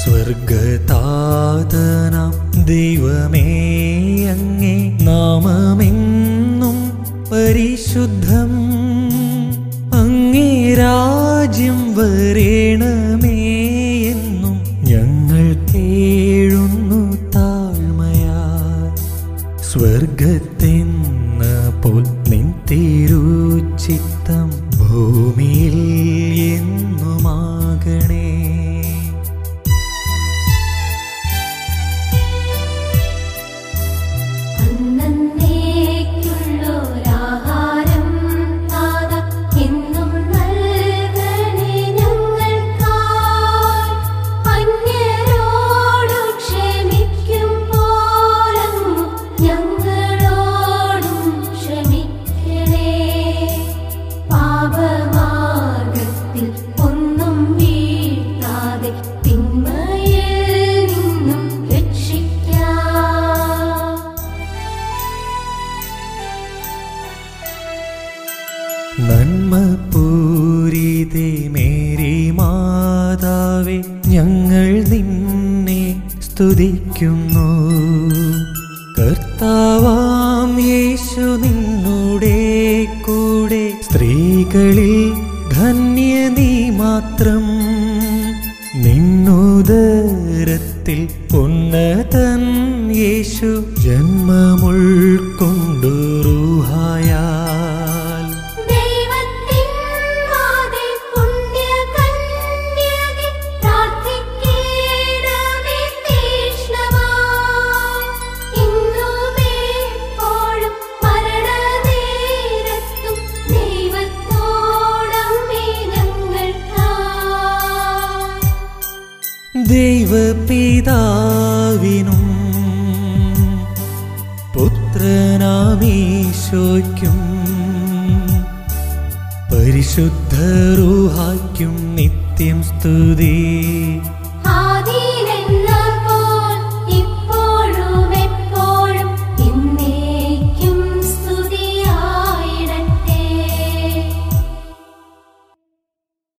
സ്വർഗതാതനാം ദൈവമേ അങ്ങേ നാമമെന്നും പരിശുദ്ധം അങ്ങേ രാജ്യം വരേണമേ എന്നും ഞങ്ങൾ കേഴുന്നു താഴ്മയാ സ്വർഗത്തെന്ന പോൽ നിൻ തിരുച്ചിത്തം ഭൂമിയിൽ എന്നുമാകണേ അന്നന്നേക്കുള്ളൊരാഹാരം താത എന്നും നൽകണേ ഞങ്ങൾക്കായി അന്യരോടു ക്ഷമിക്കും പോലങ്ങു ഞങ്ങളോടും ക്ഷമിക്കണേ പാപമാർഗത്തിൽ ഒന്നും വീഴ്ത്താതെ തിന്മയിൽ നിന്നും രക്ഷിക്കാം നന്മ പൂരിതേ മേരി മാതാവേ ഞങ്ങൾ നിന്നെ സ്തുതിക്കുന്നു കർത്താവാം യേശു നിന്നുടെ കൂടെ സ്ത്രീകളിൽ ധന്യ നീ മാത്രം നിന്നുദരത്തിൽ ഉന്നതൻ യേശു ജന്മമുൾക്കൊണ്ടു റൂഹായാൽ ദൈവത്തിൻ വാതിൽ പുണ്യകന്യകെ പ്രാർത്ഥിക്കേണമേ തീക്ഷ്ണമായി. ഇന്നുമെപ്പോഴും മരണനേരത്തും ദൈവത്തോടമ്മേ ഞങ്ങൾക്കായി ദൈവപിതാവിനും പുത്രനാമീശോയ്ക്കും പരിശുദ്ധ റൂഹായ്ക്കും നിത്യം സ്തുതി